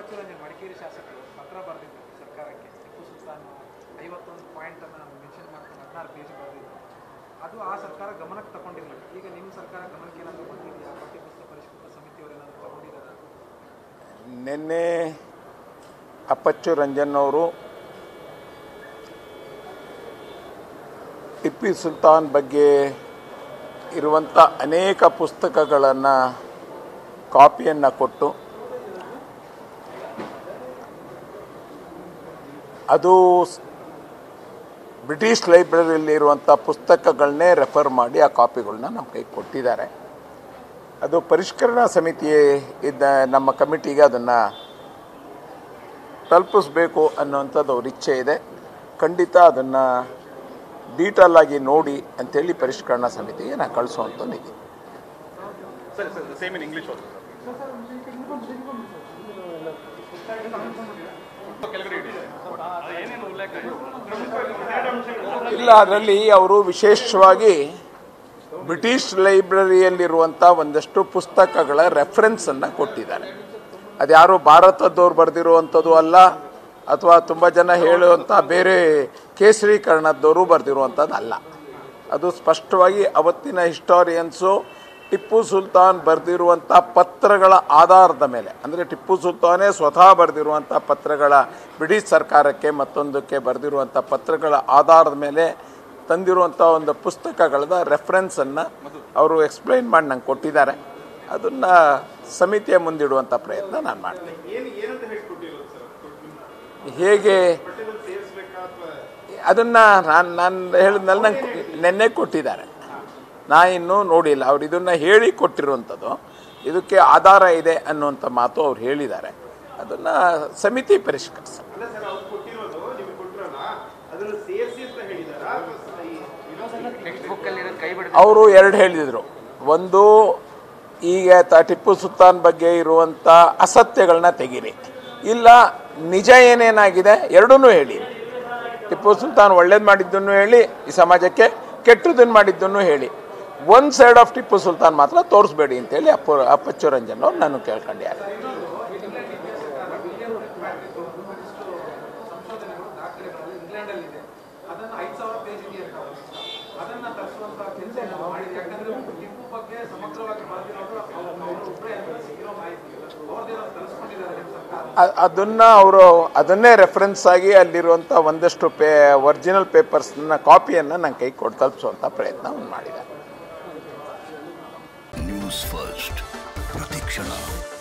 ಅಪ್ಪಚ್ಚು ರಂಜನ್ ಮಡಿಕೇರಿ ಶಾಸಕರು ಪತ್ರ ಬರೆದಿದ್ರು ಸರ್ಕಾರಕ್ಕೆ ಟಿಪ್ಪು ಸುಲ್ತಾನ್ ಐವತ್ತೊಂದು ಪಾಯಿಂಟನ್ನು ಮೆನ್ಷನ್ ಮಾಡ್ಕೊಂಡು ಹದಿನಾರು ಪೇಜ್ ಬರೆದಿದ್ರು ಅದು ಆ ಸರ್ಕಾರ ಗಮನಕ್ಕೆ ತಗೊಂಡಿರಲಿಲ್ಲ ಈಗ ನಿಮ್ಮ ಸರ್ಕಾರ ಗಮನಕ್ಕೆ ಏನಾದರೂ ಬಂದಿದೆಯಾ ಪಠ್ಯಪುಸ್ತಕ ಪರಿಷ್ಕೃತ ಸಮಿತಿಯವರು ಏನಾದರೂ ತಗೊಂಡಿದ್ದಾರಾ ನಿನ್ನೆ ಅಪ್ಪಚ್ಚು ರಂಜನ್ ಅವರು ಟಿಪ್ಪು ಸುಲ್ತಾನ್ ಬಗ್ಗೆ ಇರುವಂಥ ಅನೇಕ ಪುಸ್ತಕಗಳನ್ನು ಕಾಪಿಯನ್ನು ಕೊಟ್ಟು ಅದು ಸ್- ಬ್ರಿಟಿಷ್ ಲೈಬ್ರರಿಯಲ್ಲಿ ಇರುವಂಥ ಪುಸ್ತಕಗಳನ್ನೇ ರೆಫರ್ ಮಾಡಿ ಆ ಕಾಪಿಗಳನ್ನ ನಮ್ಮ ಕೈಗೆ ಕೊಟ್ಟಿದ್ದಾರೆ ಅದು ಪರಿಷ್ಕರಣಾ ಸಮಿತಿ ಇದ್ದ ನಮ್ಮ ಕಮಿಟಿಗೆ ಅದನ್ನು ತಲುಪಿಸ್ಬೇಕು ಅನ್ನುವಂಥದ್ದು ಅವ್ರ ಇಚ್ಛೆ ಇದೆ ಖಂಡಿತ ಅದನ್ನು ಡೀಟೇಲ್ ಆಗಿ ನೋಡಿ ಅಂತೇಳಿ ಪರಿಷ್ಕರಣಾ ಸಮಿತಿಗೆ ನಾನು ಕಳಿಸುವಂಥದ್ದು sir sir same in English also sir ಕೆಳಗಡೆ ಇಡಿ ಏನೇನು ಉಲ್ಲೇಖ ಇಲ್ಲ ಅದರಲ್ಲಿ ಅವರು ವಿಶೇಷವಾಗಿ ಬ್ರಿಟಿಷ್ ಲೈಬ್ರರಿಯಲ್ಲಿರುವಂಥ ಒಂದಷ್ಟು ಪುಸ್ತಕಗಳ ರೆಫರೆನ್ಸನ್ನು ಕೊಟ್ಟಿದ್ದಾರೆ ಅದ್ಯಾರು ಭಾರತದವ್ರು ಬರೆದಿರುವಂಥದ್ದು ಅಲ್ಲ ಅಥವಾ ತುಂಬ ಜನ ಹೇಳುವಂಥ ಬೇರೆ ಕೇಸರೀಕರಣದವರು ಬರೆದಿರುವಂಥದ್ದು ಅಲ್ಲ ಅದು ಸ್ಪಷ್ಟವಾಗಿ ಅವತ್ತಿನ ಹಿಸ್ಟಾರಿಯನ್ಸು ಟಿಪ್ಪು ಸುಲ್ತಾನ್ ಬರೆದಿರುವಂಥ ಪತ್ರಗಳ ಆಧಾರದ ಮೇಲೆ ಅಂದರೆ ಟಿಪ್ಪು ಸುಲ್ತಾನೇ ಸ್ವತಃ ಬರೆದಿರುವಂಥ ಪತ್ರಗಳ ಬ್ರಿಟಿಷ್ ಸರ್ಕಾರಕ್ಕೆ ಮತ್ತೊಂದಕ್ಕೆ ಬರೆದಿರುವಂಥ ಪತ್ರಗಳ ಆಧಾರದ ಮೇಲೆ ತಂದಿರುವಂಥ ಒಂದು ಪುಸ್ತಕಗಳದ ರೆಫರೆನ್ಸನ್ನು ಅವರು ಎಕ್ಸ್ಪ್ಲೈನ್ ಮಾಡಿ ನಂಗೆ ಕೊಟ್ಟಿದ್ದಾರೆ ಅದನ್ನು ಸಮಿತಿಯ ಮುಂದಿಡುವಂಥ ಪ್ರಯತ್ನ ನಾನು ಮಾಡ್ತೀನಿ ಏನು ಏನಂತ ಹೇಳ್ಕೊಟ್ಟಿರೋದು ಸರ್ ಹೇಗೆ ಪಠ್ಯದಲ್ಲಿ ಸೇರಿಸ್ಬೇಕಾ ಅಥವಾ ಅದನ್ನು ನಾನು ನಾನು ಹೇಳಿದ್ಮೇಲೆ ನಂಗೆ ನೆನ್ನೆ ಕೊಟ್ಟಿದ್ದಾರೆ ನಾ ಇನ್ನೂ ನೋಡಿಲ್ಲ ಅವ್ರು ಇದನ್ನು ಹೇಳಿ ಕೊಟ್ಟಿರುವಂಥದ್ದು ಇದಕ್ಕೆ ಆಧಾರ ಇದೆ ಅನ್ನುವಂಥ ಮಾತು ಅವ್ರು ಹೇಳಿದ್ದಾರೆ ಅದನ್ನು ಸಮಿತಿ ಪರಿಷ್ಕರಿಸ ಅಲ್ಲ ಸರ್ ಅವ್ರು ಕೊಟ್ಟಿರೋದು ನಿಮಗೆ ಕೊಟ್ಟಿರಲ್ಲ ಅದನ್ನು ಸೇರಿಸಿ ಅಂತ ಹೇಳಿದಾರಾ ಅಥವಾ ಈ ಟೆಕ್ಸ್ಟ್ ಬುಕ್ಕಲ್ಲಿ ಕೈ ಬಿಡ ಅವರು ಎರಡು ಹೇಳಿದರು ಒಂದು ಈಗ ತ ಟಿಪ್ಪು ಸುಲ್ತಾನ್ ಬಗ್ಗೆ ಇರುವಂಥ ಅಸತ್ಯಗಳನ್ನ ತೆಗೀರಿ ಇಲ್ಲ ನಿಜ ಏನೇನಾಗಿದೆ ಎರಡೂ ಹೇಳಿ ಟಿಪ್ಪು ಸುಲ್ತಾನ್ ಒಳ್ಳೇದು ಮಾಡಿದ್ದನ್ನು ಹೇಳಿ ಈ ಸಮಾಜಕ್ಕೆ ಕೆಟ್ಟದನ್ನು ಮಾಡಿದ್ದನ್ನು ಹೇಳಿ one side of Tipu Sultan ಮಾತ್ರ ತೋರಿಸ್ಬೇಡಿ ಅಂತೇಳಿ ಅಪ್ಪು ಅಪ್ಪಚ್ಚು ರಂಜನ್ ಅವ್ರು ನಾನು ಕೇಳ್ಕೊಂಡಿದ್ದಾರೆ ಸಂಶೋಧನೆಗಳು ದಾಖಲೆಗಳಲ್ಲಿ ಇಂಗ್ಲೆಂಡಲ್ಲಿದೆ ಅದನ್ನು ಐದು ಸಾವಿರ ಪೇಜ್ ಇದೆಯಂತ ಅವ್ರ ಇಷ್ಟ. ಅದನ್ನ ತರಿಸುವಂತ ಕೆಲಸ ನಾವು ಮಾಡಿದ್ವಿ ಯಾಕಂದ್ರೆ ಟಿಪ್ಪು ಬಗ್ಗೆ ಸಮಗ್ರವಾಗಿ ಬರೆದಿರೋದು ಅವರು ಒಬ್ಬರೇ ಇರೋ ಮಾಹಿತಿ ಅವ್ರದ್ದೇನೋ ತರಿಸ್ಕೊಂಡಿದ್ದಾರೆ ನಿಮ್ಮ ಸರ್ಕಾರ ಅ- ಅದನ್ನ ಅವರು ಅದನ್ನೇ ರೆಫರೆನ್ಸ್ ಆಗಿ ಅಲ್ಲಿರುವಂಥ ಒಂದಷ್ಟು ಪೇ ಒರಿಜಿನಲ್ ಪೇಪರ್ಸ್ನ ಕಾಪಿಯನ್ನು ನನ್ನ ಕೈ ಕೊಟ್ಟು ತಲುಪಿಸುವಂಥ ಪ್ರಯತ್ನ ಅವ್ನು ಮಾಡಿದ್ದಾರೆ ನ್ಯೂಸ್ ಫಸ್ಟ್ ಪ್ರತಿಕ್ಷಣ